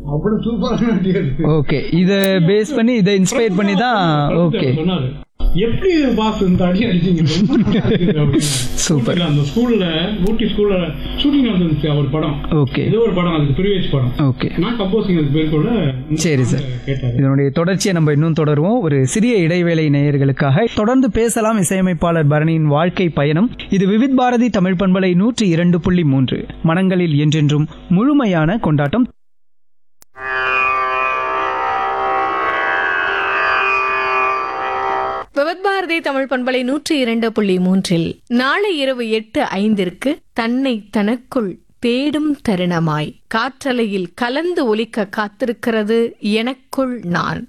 அவ்வளவு சூப்பரான நடிகர் ஓகே இத பேஸ் பண்ணி இதை இன்ஸ்பயர் பண்ணி தான் ஓகே சொன்னாரு எப்படி பாஸ் இந்த அடி அடிச்சீங்க ரொம்ப நல்லா இருக்குது அப்படின்னு. Super. ஊட்டில அந்த ஸ்கூல்ல ஊட்டி ஸ்கூல்ல ஷூட்டிங் வந்துருந்துச்சு ஒரு படம் ஓகே ஏதோ ஒரு படம் அதுக்கு ப்ரீவியஸ் படம் ஓகே நான் கம்போசிங் அதுக்கு பேர் கூட சரி சார் கேட்டாரு இதனுடைய தொடர்ச்சியை நம்ம இன்னும் தொடருவோம் ஒரு சிறிய இடைவேளை நேயர்களுக்காக தொடர்ந்து பேசலாம் இசையமைப்பாளர் பரணியின் வாழ்க்கை பயணம் இது விவித் பாரதி தமிழ் பண்பலை நூற்றி இரண்டு புள்ளி மூன்று மனங்களில் என்றென்றும் முழுமையான கொண்டாட்டம் விவத்பாரதி தமிழ் பண்பலை நூற்றி இரண்டு புள்ளி மூன்றில் நாளை இரவு எட்டு ஐந்திற்கு தன்னை தனக்குள் தேடும் தருணமாய் காற்றலையில் கலந்து ஒலிக்க காத்திருக்கிறது எனக்குள் நான்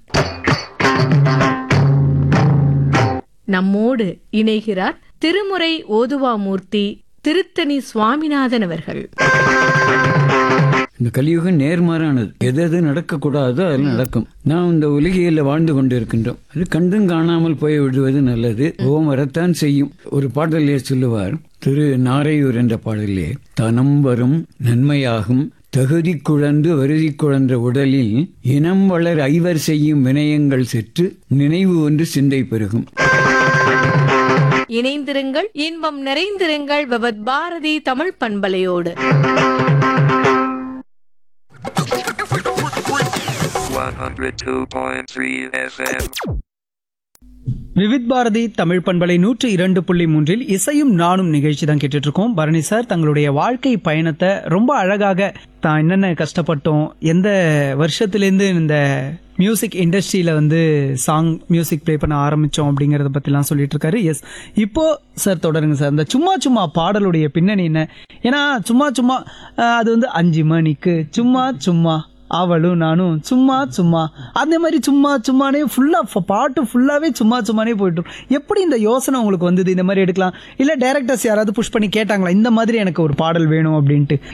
நம்மோடு இணைகிறார் திருமுறை ஓதுவாமூர்த்தி திருத்தணி சுவாமிநாதன் அவர்கள் இந்த கலியுகம் நேர்மாறானது எது எது நடக்கக்கூடாதோ அது நடக்கும் நாம் இந்த உலகியல்ல வாழ்ந்து கொண்டிருக்கின்றோம் அது கண்டும் காணாமல் போய் விடுவது நல்லது ஓம் வரத்தான் செய்யும் ஒரு பாடலே சொல்லுவார் திரு நாரையூர் என்ற பாடலே தனம் வரும் நன்மையாகும் தகுதி குழந்து வருதி குழன்ற உடலில் இனம் வளர் ஐவர் செய்யும் வினயங்கள் செற்று நினைவு ஒன்று சிந்தை பெருகும் இணைந்திருங்கள் இன்பம் நிறைந்திருங்கள் விவத் பாரதி தமிழ் பண்பலையோடு 102.3 FM. விவித் பாரதி தமிழ் பண்பலை நூற்றி இரண்டு புள்ளி மூன்றில் இசையும் நானும் நிகழ்ச்சி தான் கேட்டுட்டு இருக்கோம் பரணி சார் தங்களுடைய வாழ்க்கை பயணத்தை ரொம்ப அழகாக தான் என்னென்ன கஷ்டப்பட்டோம் எந்த வருஷத்துலேருந்து இந்த மியூசிக் இண்டஸ்ட்ரியில வந்து சாங் மியூசிக் ப்ளே பண்ண ஆரம்பிச்சோம் அப்படிங்கறத பத்திலாம் சொல்லிட்டு இருக்காரு எஸ் இப்போ சார் தொடருங்க சார் இந்த சும்மா சும்மா பாடலுடைய பின்னணி என்ன ஏன்னா சும்மா சும்மா அஹ், அது வந்து அஞ்சு மணிக்கு சும்மா சும்மா அவளும் நானும் சும்மா சும்மா அந்த மாதிரி சும்மா சும்மானே ஃபுல்லா பாட்டு ஃபுல்லாவே சும்மா சும்மானே போயிட்டு இருக்கும். எப்படி இந்த யோசனை உங்களுக்கு வந்தது இந்த மாதிரி எடுக்கலாம் இல்ல டைரக்டர்ஸ் யாராவது புஷ் பண்ணி கேட்டாங்களா இந்த மாதிரி எனக்கு ஒரு பாடல் வேணும் அப்படின்ட்டு